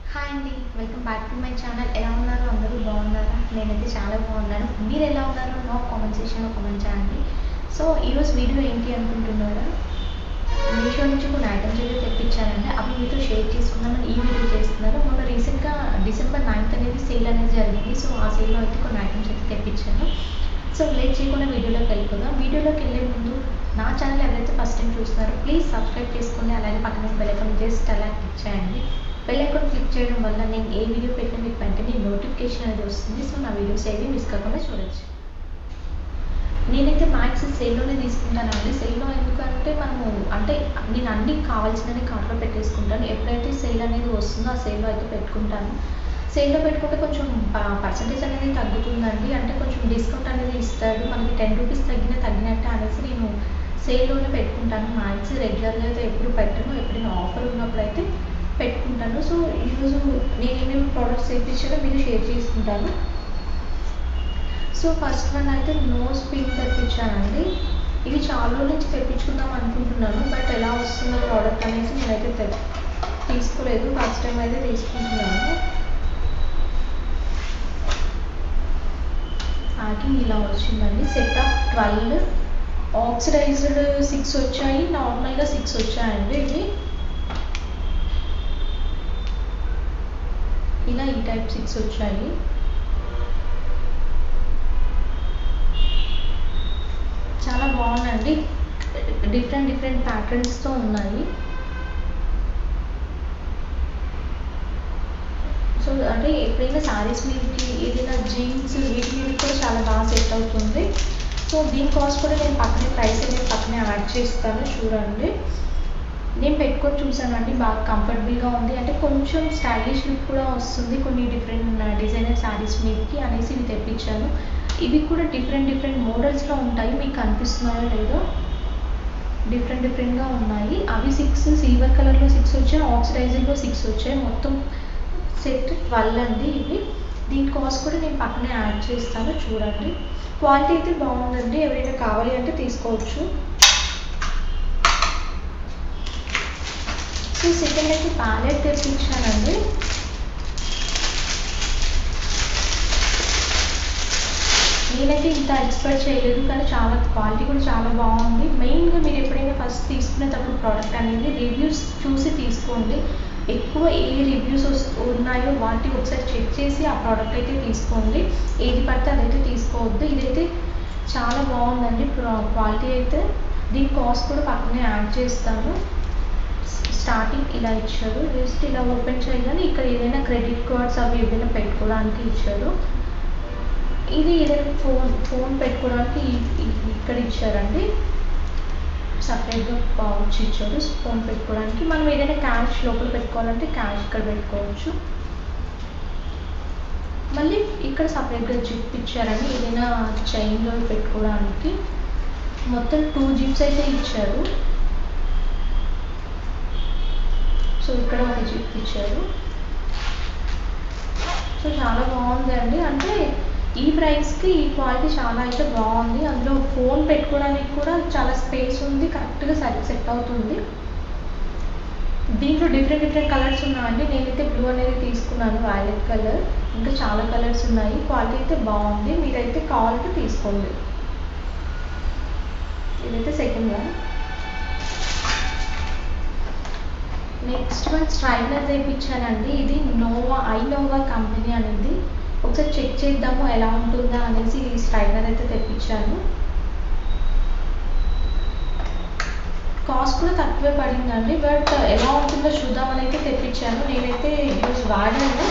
hi అండి welcome back to my channel ఎలా ఉన్నారు అందరూ బాగున్నారా నేనైతే చాలా బాగున్నాను మీరు ఎలా ఉన్నారు నా కామెంట్ సెక్షన్లో కామెంట్ చేయండి సో ఈరోజు వీడియో ఏంటి అనుకుంటున్నారా మీషో నుంచి కొన్ని ఐటమ్స్ అయితే తెప్పించానండి అవి మీతో షేర్ చేసుకుందామని ఈ వీడియో చేస్తున్నాను మొన్న రీసెంట్గా డిసెంబర్ నైన్త్ అనేది సేల్ అనేది జరిగింది సో ఆ సేల్లో అయితే కొన్ని ఐటమ్స్ అయితే తెప్పించాను సో లేట్ చేయకుండా వీడియోలోకి వెళ్ళిపోదాం వీడియోలోకి వెళ్ళే ముందు నా ఛానల్ ఎవరైతే ఫస్ట్ టైం చూస్తున్నారో ప్లీజ్ సబ్స్క్రైబ్ చేసుకోండి అలాగే పక్కన బెల్ ఐకాన్ జస్ట్ అలా క్లిక్ చేయండి బెల్ ఐకాన్ క్లిక్ చేయడం వల్ల నేను ఏ వీడియో పెట్టినా మీకు వెంటనే నోటిఫికేషన్ అనేది వస్తుంది సో నా వీడియోస్ ఏవి మిస్ కాకుండా చూడొచ్చు నేనైతే మ్యాక్స్ సేల్లోనే తీసుకుంటానండి సేల్లో ఎందుకంటే మనము అంటే నేను అన్ని కావాల్సినవి కార్ట్లో పెట్టేసుకుంటాను ఎప్పుడైతే సేల్ అనేది వస్తుందో ఆ సేల్లో అయితే పెట్టుకుంటాను సేల్లో పెట్టుకుంటే కొంచెం పర్సంటేజ్ అనేది తగ్గుతుందండి అంటే కొంచెం డిస్కౌంట్ అనేది ఇస్తాడు మనకి టెన్ రూపీస్ తగ్గిన తగ్గినట్టే అనేసి నేను సేల్లోనే పెట్టుకుంటాను మ్యాక్స్ రెగ్యులర్గా అయితే ఎప్పుడు పెట్టను ఎప్పుడైనా ఆఫర్ ఉన్నప్పుడు అయితే పెట్టుకుంటాను సో ఈరోజు నేను ఏమేమి ప్రోడక్ట్స్ తెప్పించానో మీరు షేర్ చేసుకుంటాను సో ఫస్ట్ వన్ అయితే నోస్ పిన్ తెప్పించానండి ఇది చాలా రోజుల నుంచి తెప్పించుకుందాం అనుకుంటున్నాను బట్ ఎలా వస్తుందో ప్రోడక్ట్ అనేసి నేనైతే తె తీసుకోలేదు ఫస్ట్ టైం అయితే తీసుకుంటున్నాను ప్యాకింగ్ ఇలా వచ్చిందండి set of twelve oxidised six వచ్చాయి నార్మల్గా సిక్స్ వచ్చాయండి ఇవి ఇలా ఈ టైప్ సిక్స్ వచ్చాయి చాలా బాగుందండి డిఫరెంట్ డిఫరెంట్ ప్యాటర్న్స్తో ఉన్నాయి సో అంటే ఎప్పుడైనా శారీస్ మీదకి ఏదైనా జీన్స్ వీటి మీద కూడా చాలా బాగా సెట్ అవుతుంది సో దీని కాస్ట్ కూడా నేను పక్కనే ప్రైస్ అనేది పక్కనే యాడ్ చేస్తాను చూడండి నేను పెట్టుకొని చూసానండి బాగా కంఫర్టబుల్గా ఉంది అంటే కొంచెం స్టైలిష్ లుక్ కూడా వస్తుంది కొన్ని డిఫరెంట్ డిజైనర్ శారీస్ మీదకి అనేసి ఇవి తెప్పించాను ఇవి కూడా డిఫరెంట్ డిఫరెంట్ మోడల్స్లో ఉంటాయి మీకు కనిపిస్తున్నాయో లేదో డిఫరెంట్ డిఫరెంట్గా ఉన్నాయి అవి సిక్స్ సిల్వర్ కలర్లో సిక్స్ వచ్చాయి ఆక్సిడైజింగ్లో సిక్స్ వచ్చాయి మొత్తం సెట్ ట్వెల్వ్ అండి ఇవి దీని కాస్ట్ కూడా నేను పక్కనే యాడ్ చేస్తాను చూడండి క్వాలిటీ అయితే బాగుందండి ఎవరైనా కావాలి అంటే తీసుకోవచ్చు సో సెకండ్ అయితే ప్యాలెట్ తెప్పించానండి నేనైతే ఇంత ఎక్స్పెక్ట్ చేయలేదు కానీ చాలా క్వాలిటీ కూడా చాలా బాగుంది మెయిన్గా మీరు ఎప్పుడైనా ఫస్ట్ తీసుకునేటప్పుడు ప్రోడక్ట్ అనేది రివ్యూస్ చూసి తీసుకోండి ఎక్కువ ఏ రివ్యూస్ ఉన్నాయో వాటి ఒకసారి చెక్ చేసి ఆ ప్రోడక్ట్ అయితే తీసుకోండి ఏది పడితే అదైతే తీసుకోవద్దు ఇదైతే చాలా బాగుందండి క్వాలిటీ అయితే దీని కాస్ట్ కూడా పక్కనే యాడ్ చేస్తాను స్టార్టింగ్ ఇలా ఇచ్చారు జస్ట్ ఇలా ఓపెన్ చేయగానే ఇక్కడ ఏదైనా క్రెడిట్ కార్డ్స్ అవి ఏదైనా పెట్టుకోవడానికి ఇచ్చారు ఇది ఏదైనా ఫోన్ ఫోన్ పెట్టుకోవడానికి ఇక్కడ ఇచ్చారండి సపరేట్గా పౌచ్ ఇచ్చారు ఫోన్ పెట్టుకోవడానికి మనం ఏదైనా క్యాష్ లోపల పెట్టుకోవాలంటే క్యాష్ ఇక్కడ పెట్టుకోవచ్చు మళ్ళీ ఇక్కడ సపరేట్గా జిప్ ఇచ్చారండి ఏదైనా చైన్లో పెట్టుకోవడానికి మొత్తం టూ జిప్స్ అయితే ఇచ్చారు సో ఇక్కడ ఒక జిప్ ఇచ్చారు సో చాలా బాగుంది అండి అంటే ఈ ప్రైస్కి ఈ క్వాలిటీ చాలా అయితే బాగుంది అందులో ఫోన్ పెట్టుకోవడానికి కూడా చాలా స్పేస్ ఉంది కరెక్ట్గా సరి సెట్ అవుతుంది దీంట్లో డిఫరెంట్ డిఫరెంట్ కలర్స్ ఉన్నాయండి నేనైతే బ్లూ అనేది తీసుకున్నాను వైలెట్ కలర్ ఇంకా చాలా కలర్స్ ఉన్నాయి క్వాలిటీ అయితే బాగుంది మీరైతే కావాలంటే తీసుకోండి ఇదైతే second one next one strainer తెప్పించానండి ఇది నోవా ఐనోవా కంపెనీ అనేది ఒకసారి చెక్ చేద్దాము ఎలా ఉంటుందా అనేసి ఈ స్ట్రైనర్ అయితే తెప్పించాను కాస్ట్ కూడా తక్కువే పడిందండి బట్ ఎలా ఉంటుందో చూద్దామని అయితే తెప్పించాను నేనైతే ఈరోజు వాడాను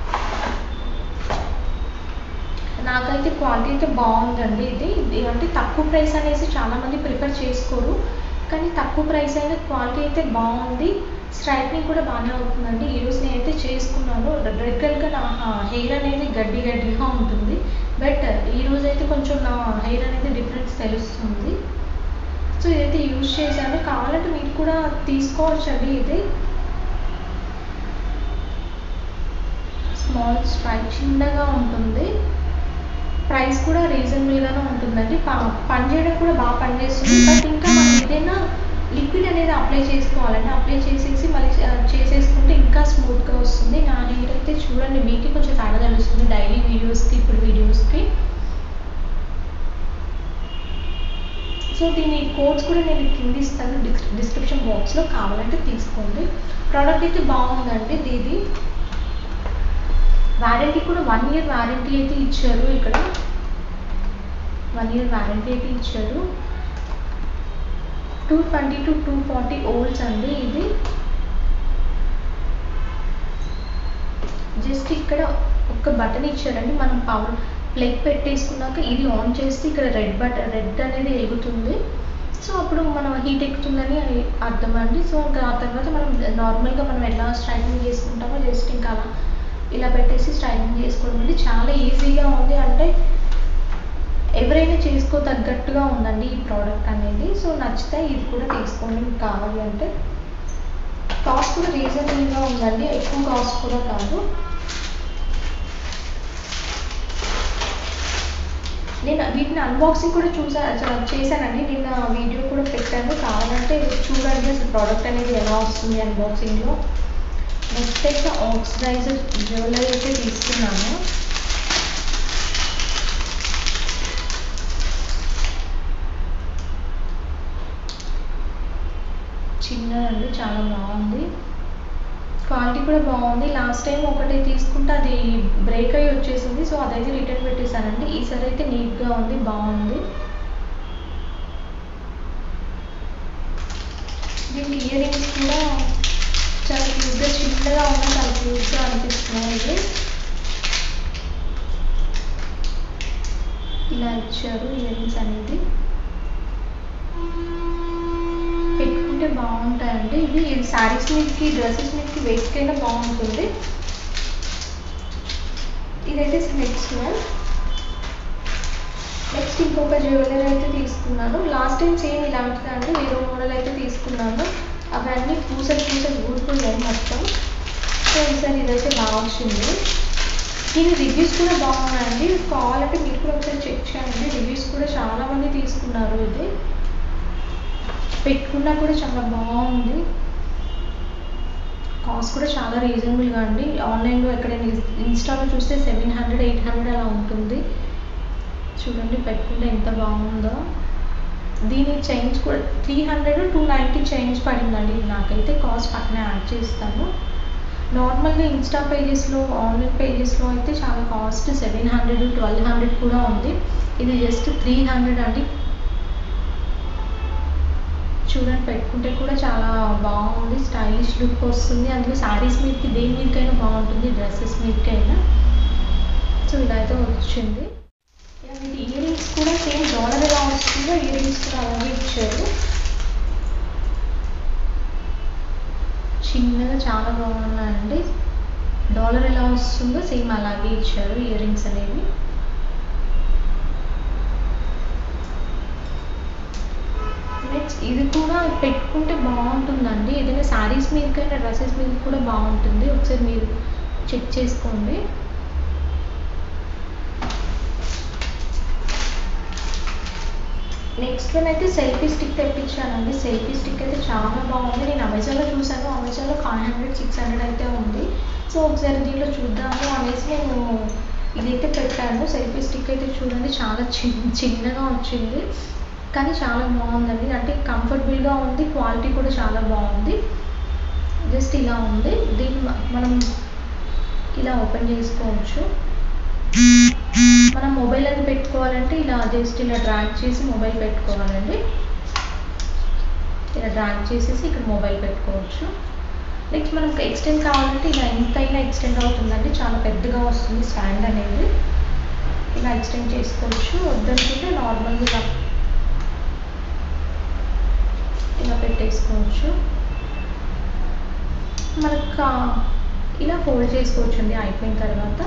నాకైతే క్వాలిటీ అయితే బాగుందండి ఇది ఇది అంటే తక్కువ ప్రైస్ అనేసి చాలామంది ప్రిఫర్ చేసుకోరు కానీ తక్కువ ప్రైస్ అయిన క్వాలిటీ అయితే బాగుంది స్ట్రైట్నింగ్ కూడా బాగానే అవుతుందండి ఈరోజు నేనైతే చేసుకున్నాను రెగ్యులర్గా నా హెయిర్ అనేది గడ్డి గడ్డిగా ఉంటుంది బట్ ఈరోజు అయితే కొంచెం నా హెయిర్ అనేది డిఫరెన్స్ తెలుస్తుంది సో ఇదైతే యూజ్ చేశాను కావాలంటే మీరు కూడా తీసుకోవచ్చండి ఇది స్మాల్ స్ట్రైట్ చిన్నగా ఉంటుంది ప్రైస్ కూడా రీజనబుల్గానే ఉంటుందండి పని చేయడం కూడా బాగా పనిచేస్తుంది బట్ ఇంకా మనం ఏదైనా లిక్విడ్ అనేది అప్లై చేసుకోవాలండి అప్లై చేసేసి మళ్ళీ ఆ, చేసేసుకుంటే ఇంకా స్మూత్గా వస్తుంది నా చూడండి మీకు కొంచెం తేడా తెలుస్తుంది డైలీ వీడియోస్కి ఇప్పుడు వీడియోస్కి సో దీని కోడ్స్ కూడా నేను కింద ఇస్తాను డిస్ డిస్క్రిప్షన్ బాక్స్లో కావాలంటే తీసుకోండి ప్రోడక్ట్ అయితే బాగుందండి ఇది వారంటీ కూడా వన్ ఇయర్ వారంటీ అయితే ఇచ్చారు ఇక్కడ వన్ ఇయర్ వారంటీ అయితే ఇచ్చారు two twenty two two forty ఓల్డ్స్ అండి ఇది జస్ట్ ఇక్కడ ఒక బటన్ ఇచ్చారండి మనం పవర్ ప్లగ్ పెట్టేసుకున్నాక ఇది ఆన్ చేస్తే ఇక్కడ రెడ్ బటన్ రెడ్ అనేది వెలుగుతుంది సో అప్పుడు మనం హీట్ ఎక్కుతుందని అర్థం అండి సో ఇంకా ఆ తర్వాత మనం నార్మల్గా మనం ఎలా స్ట్రైట్నింగ్ చేసుకుంటామో జస్ట్ ఇంకా అలా ఇలా పెట్టేసి స్ట్రైట్నింగ్ చేసుకోవడం అండి చాలా ఈజీగా ఉంది అంటే ఎవరైనా చేసుకో తగ్గట్టుగా ఉందండి ఈ ప్రోడక్ట్ అనేది సో నచ్చితే ఇది కూడా తీసుకోండి మీకు కావాలి అంటే కాస్ట్ కూడా రీజనబుల్గా ఉందండి ఎక్కువ కాస్ట్ కూడా కాదు నేను వీటిని అన్బాక్సింగ్ కూడా చూసా చ- చేశానండి నిన్న వీడియో కూడా పెట్టాను కావాలంటే చూడండి అసలు ప్రోడక్ట్ అనేది ఎలా వస్తుంది అన్బాక్సింగ్లో నెక్స్ట్ అయితే ఆక్సిడైజర్ జ్యువెలరీ అయితే తీసుకున్నాను చిన్నదండి చాలా బాగుంది క్వాలిటీ కూడా బాగుంది లాస్ట్ టైం ఒకటి తీసుకుంటే అది బ్రేక్ అయ్యి వచ్చేసింది సో అదైతే రిటర్న్ పెట్టేశానండి ఈసారి అయితే నీట్గా ఉంది బాగుంది దీనికి ఇయర్ రింగ్స్ కూడా చాలా క్యూట్గా చిన్నగా ఉన్నాయి చాలా క్యూట్గా అనిపిస్తున్నాయి ఇది ఇలా ఇచ్చారు ఇయర్ రింగ్స్ అనేది పెట్టుకుంటే బాగుంటాయండి ఇవి ఇది శారీస్ మీదకి డ్రెస్సెస్ మీదకి వేసుకైనా బాగుంటుంది ఇదైతే నెక్స్ట్ వన్ నెక్స్ట్ ఇంకొక జ్యువెలరీ అయితే తీసుకున్నాను లాస్ట్ టైం సేమ్ ఇలాంటిది అండి వేరే మోడల్ అయితే తీసుకున్నాను అవన్నీ పూసలు పూసలు ఊడిపోయాయి మొత్తం సో ఈసారి ఇదైతే బాగా వచ్చింది దీని రివ్యూస్ కూడా బాగున్నాయండి కావాలంటే మీరు కూడా ఒకసారి చెక్ చేయండి రివ్యూస్ కూడా చాలా మంది తీసుకున్నారు ఇది పెట్టుకున్నా కూడా చాలా బాగుంది కాస్ట్ కూడా చాలా రీజనబుల్గా అండి ఆన్లైన్లో ఎక్కడైనా ఇన్స్టాలో చూస్తే సెవెన్ హండ్రెడ్ ఎయిట్ హండ్రెడ్ అలా ఉంటుంది చూడండి పెట్టుకుంటే ఎంత బాగుందో దీని చేంజ్ కూడా three hundred two ninety change పడిందండి నాకైతే కాస్ట్ పక్కనే యాడ్ చేస్తాను నార్మల్గా ఇన్స్టా పేజెస్లో ఆన్లైన్ పేజెస్లో అయితే చాలా cost seven hundred twelve hundred కూడా ఉంది ఇది జస్ట్ త్రీ హండ్రెడ్ అండి చూడండి పెట్టుకుంటే కూడా చాలా బాగుంది స్టైలిష్ లుక్ వస్తుంది అందులో శారీస్ మీదకి దేని మీదకైనా బాగుంటుంది డ్రెస్సెస్ మీదకైనా సో ఇలా అయితే వచ్చింది ఇలా వీటి ఇయర్ రింగ్స్ కూడా సేమ్ డాలర్ ఎలా వస్తుందో ఇయర్ రింగ్స్ కూడా అలాగే ఇచ్చారు చిన్నగా చాలా బాగున్నాయండి డాలర్ ఎలా వస్తుందో సేమ్ అలాగే ఇచ్చారు ఇయర్ రింగ్స్ అనేవి నెక్స్ట్ ఇది కూడా పెట్టుకుంటే బాగుంటుందండి ఏదైనా శారీస్ మీదకైనా డ్రెస్సెస్ మీద కూడా బాగుంటుంది ఒకసారి మీరు చెక్ చేసుకోండి నెక్స్ట్ వన్ అయితే సెల్ఫీ స్టిక్ తెప్పించానండి సెల్ఫీ స్టిక్ అయితే చాలా బాగుంది నేను అమెజాన్లో చూసాను అమెజాన్లో ఫైవ్ హండ్రెడ్ సిక్స్ హండ్రెడ్ అయితే ఉంది సో ఒకసారి దీంట్లో చూద్దాము అనేసి నేను ఇదైతే పెట్టాను సెల్ఫీ స్టిక్ అయితే చూడండి చాలా చిన్న చిన్నగా వచ్చింది కానీ చాలా బాగుందండి అంటే కంఫర్టబుల్గా ఉంది క్వాలిటీ కూడా చాలా బాగుంది జస్ట్ ఇలా ఉంది దీన్ని మ- మనం ఇలా ఓపెన్ చేసుకోవచ్చు మనం మొబైల్ అది పెట్టుకోవాలంటే ఇలా జస్ట్ ఇలా డ్రాగ్ చేసి మొబైల్ పెట్టుకోవాలండి ఇలా డ్రాగ్ చేసేసి ఇక్కడ మొబైల్ పెట్టుకోవచ్చు నెక్స్ట్ మనం ఎక్స్టెండ్ కావాలంటే ఇలా ఎంతైనా ఎక్స్టెండ్ అవుతుందండి చాలా పెద్దగా వస్తుంది స్టాండ్ అనేది ఇలా ఎక్స్టెండ్ చేసుకోవచ్చు వద్దనుకుంటే నార్మల్గా ఇలా ఇలా పెట్టేసుకోవచ్చు మనకు కా- ఇలా ఫోల్డ్ చేసుకోవచ్చు అండి అయిపోయిన తర్వాత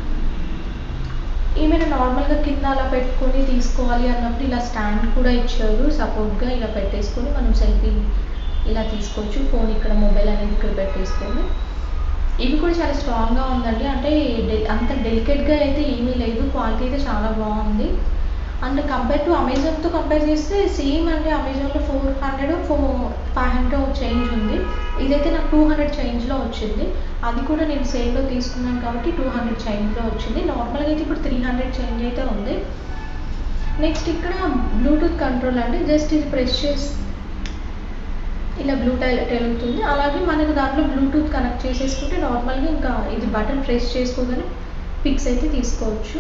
ఏమైనా నార్మల్గా కింద అలా పెట్టుకొని తీసుకోవాలి అన్నప్పుడు ఇలా స్టాండ్ కూడా ఇచ్చారు సపోర్ట్గా ఇలా పెట్టేసుకొని మనం సెల్ఫీ ఇలా తీసుకోవచ్చు ఫోన్ ఇక్కడ మొబైల్ అనేది ఇక్కడ పెట్టేసుకొని ఇవి కూడా చాలా స్ట్రాంగ్గా ఉందండి అంటే డె- అంత డెలికేట్గా అయితే ఏమీ లేదు క్వాలిటీ అయితే చాలా బాగుంది అండ్ కంపేర్ టు అమెజాన్తో కంపేర్ చేస్తే సేమ్ అండి అమెజాన్లో four hundred four five hundred change ఉంది ఇదైతే నాకు టూ హండ్రెడ్ చేంజ్లో వచ్చింది అది కూడా నేను సేల్లో తీసుకున్నాను కాబట్టి టూ హండ్రెడ్ చేంజ్లో వచ్చింది నార్మల్గా అయితే ఇప్పుడు త్రీ హండ్రెడ్ చేంజ్ అయితే ఉంది నెక్స్ట్ ఇక్కడ బ్లూటూత్ కంట్రోల్ అండి జస్ట్ ఇది ప్రెస్ చేసి ఇలా బ్లూ టైలెట్ వెలుగుతుంది అలాగే మనకు దాంట్లో బ్లూటూత్ కనెక్ట్ చేసేసుకుంటే నార్మల్గా ఇంకా ఇది బటన్ ప్రెస్ చేసుకోగానే పిక్స్ అయితే తీసుకోవచ్చు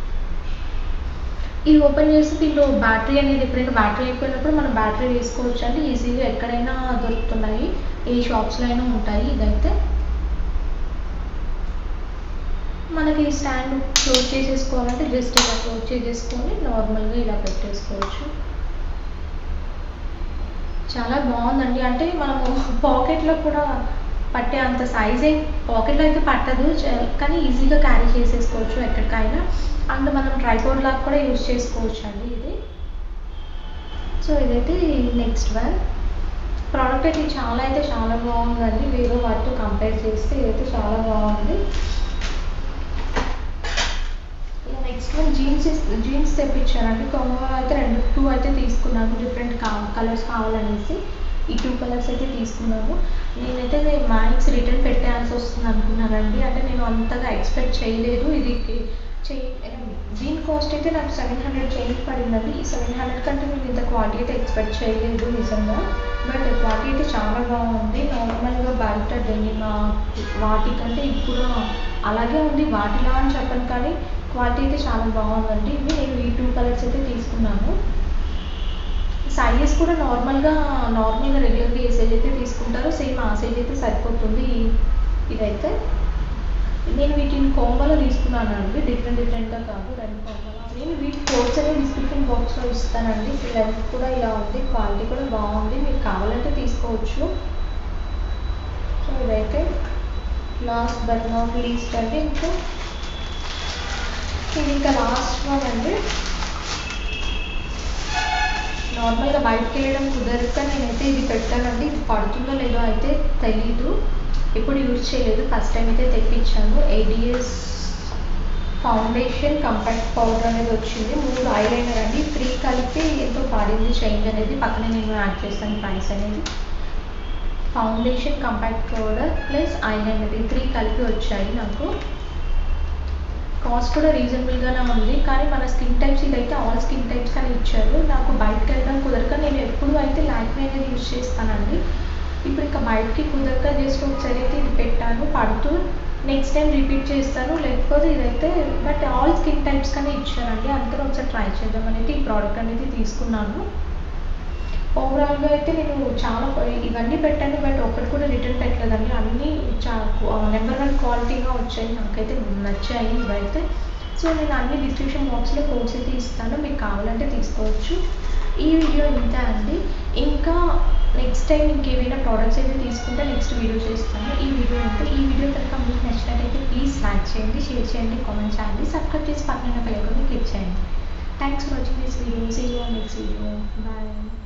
ఇది ఓపెన్ చేస్తే దీంట్లో బ్యాటరీ అనేది ఎప్పుడైనా బ్యాటరీ అయిపోయినప్పుడు మనం బ్యాటరీ వేసుకోవచ్చు అండి ఈజీగా ఎక్కడైనా దొరుకుతున్నాయి ఏ షాప్స్లో అయినా ఉంటాయి ఇదైతే మనకి స్టాండ్ క్లోజ్ చేసేసుకోవాలంటే జస్ట్ ఇలా క్లోజ్ చేసేసుకొని నార్మల్గా ఇలా పెట్టేసుకోవచ్చు చాలా బాగుందండి అంటే మనము పాకెట్లో కూడా పట్టే అంత సైజే పాకెట్లో అయితే పట్టదు చ- కానీ ఈజీగా క్యారీ చేసేసుకోవచ్చు ఎక్కడికైనా అండ్ మనం ట్రైపోర్డ్ లాగా కూడా యూజ్ చేసుకోవచ్చు అండి ఇది సో ఇదైతే నెక్స్ట్ వన్ ప్రోడక్ట్ అయితే చాలా అయితే చాలా బాగుందండి వేరే వాటితో కంపేర్ చేస్తే ఇదైతే చాలా బాగుంది నెక్స్ట్ వన్ జీన్స్ జీన్స్ తెప్పించానండి కొంగో అయితే రెండు టూ అయితే తీసుకున్నాను డిఫరెంట్ కా కలర్స్ కావాలనేసి ఈ టూ కలర్స్ అయితే తీసుకున్నాను నేనైతే మ్యాక్స్ రిటర్న్ పెట్టేయాల్సి వస్తుంది అనుకున్నానండి అంటే నేను అంతగా ఎక్స్పెక్ట్ చేయలేదు ఇది చేయి దీని కాస్ట్ అయితే నాకు సెవెన్ హండ్రెడ్ చేంజ్ పడిందండి ఈ సెవెన్ హండ్రెడ్ కంటే నేను ఇంత క్వాలిటీ అయితే ఎక్స్పెక్ట్ చేయలేదు నిజంగా బట్ క్వాలిటీ అయితే చాలా బాగుంది నార్మల్గా బయట డెనిమ్ వాటికంటే ఇప్పుడు అలాగే ఉంది వాటిలా అని చెప్పను కానీ క్వాలిటీ అయితే చాలా బాగుందండి ఇవి నేను ఈ టూ కలర్స్ అయితే తీసుకున్నాను సైజెస్ కూడా నార్మల్గా నార్మల్గా రెగ్యులర్గా ఏ సైజ్ అయితే తీసుకుంటారో సేమ్ ఆ సైజ్ అయితే సరిపోతుంది ఈ- ఇదైతే నేను వీటిని కోంబోలో తీసుకున్నాను అండి డిఫరెంట్ డిఫరెంట్గా కాదు రెండు కోంబోలో నేను వీటి కోడ్స్ అనేవి డిస్క్రిప్షన్ బాక్స్లో ఇస్తానండి లెంత్ కూడా ఇలా ఉంది క్వాలిటీ కూడా బాగుంది మీకు కావాలంటే తీసుకోవచ్చు సో ఇదైతే లాస్ట్ బట్ నాట్ లీస్ట్ అంటే ఇంకా ఇది ఇంకా లాస్ట్ వన్ అండి నార్మల్గా బయటకు వెళ్ళడం కుదరక నేనైతే ఇది పెట్టానండి ఇది పడుతుందో లేదో అయితే తెలీదు ఎప్పుడు యూజ్ చేయలేదు ఫస్ట్ టైం అయితే తెప్పించాను ఏడిఎస్ ఫౌండేషన్ కంపాక్ట్ పౌడర్ అనేది వచ్చింది మూడు ఐలైనర్ అండి త్రీ కలిపి ఎంతో పడింది చేంజ్ అనేది పక్కనే నేను యాడ్ చేస్తాను ప్రైస్ అనేది foundation compact powder plus eyeliner ఈ త్రీ కలిపి వచ్చాయి నాకు కాస్ట్ కూడా రీజనబుల్గానే ఉంది కానీ మన స్కిన్ టైప్స్ ఇదైతే ఆల్ స్కిన్ టైప్స్ అని ఇచ్చారు నాకు బయటకు వెళ్ళడం కుదరక నేను ఎప్పుడు అయితే లాక్మీ అనేది యూజ్ చేస్తానండి ఇప్పుడు ఇంకా బయటకి కుదరక జస్ట్ ఒకసారి అయితే ఇది పెట్టాను పడుతూ నెక్స్ట్ టైం రిపీట్ చేస్తాను లేకపోతే ఇదైతే బట్ ఆల్ స్కిన్ టైప్స్ కానీ ఇచ్చారండి అందుకని ఒకసారి ట్రై చేద్దాం అనేది ఈ ప్రోడక్ట్ అనేది తీసుకున్నాను ఓవరాల్గా అయితే నేను చాలా ప- ఇవన్నీ పెట్టాను బట్ ఒక్కటి కూడా రిటర్న్ పెట్టలేదండి అన్నీ చాలా నెంబర్ వన్ క్వాలిటీగా వచ్చాయి నాకైతే నచ్చాయి ఇవైతే సో నేను అన్ని డిస్క్రిప్షన్ బాక్స్లో కోడ్స్ అయితే ఇస్తాను మీకు కావాలంటే తీసుకోవచ్చు ఈ వీడియో ఇంతే అండి ఇంకా నెక్స్ట్ టైం ఇంకేమైనా ప్రోడక్ట్స్ అయితే తీసుకుంటే నెక్స్ట్ వీడియో చేస్తాను ఈ వీడియో ఇంతే ఈ వీడియో కనుక మీకు నచ్చినట్టయితే ప్లీజ్ లైక్ చేయండి షేర్ చేయండి కామెంట్ చేయండి సబ్స్క్రైబ్ చేసి పక్కన బెల్ ఐకాన్ క్లిక్ చేయండి thanks for watching this video see you next video bye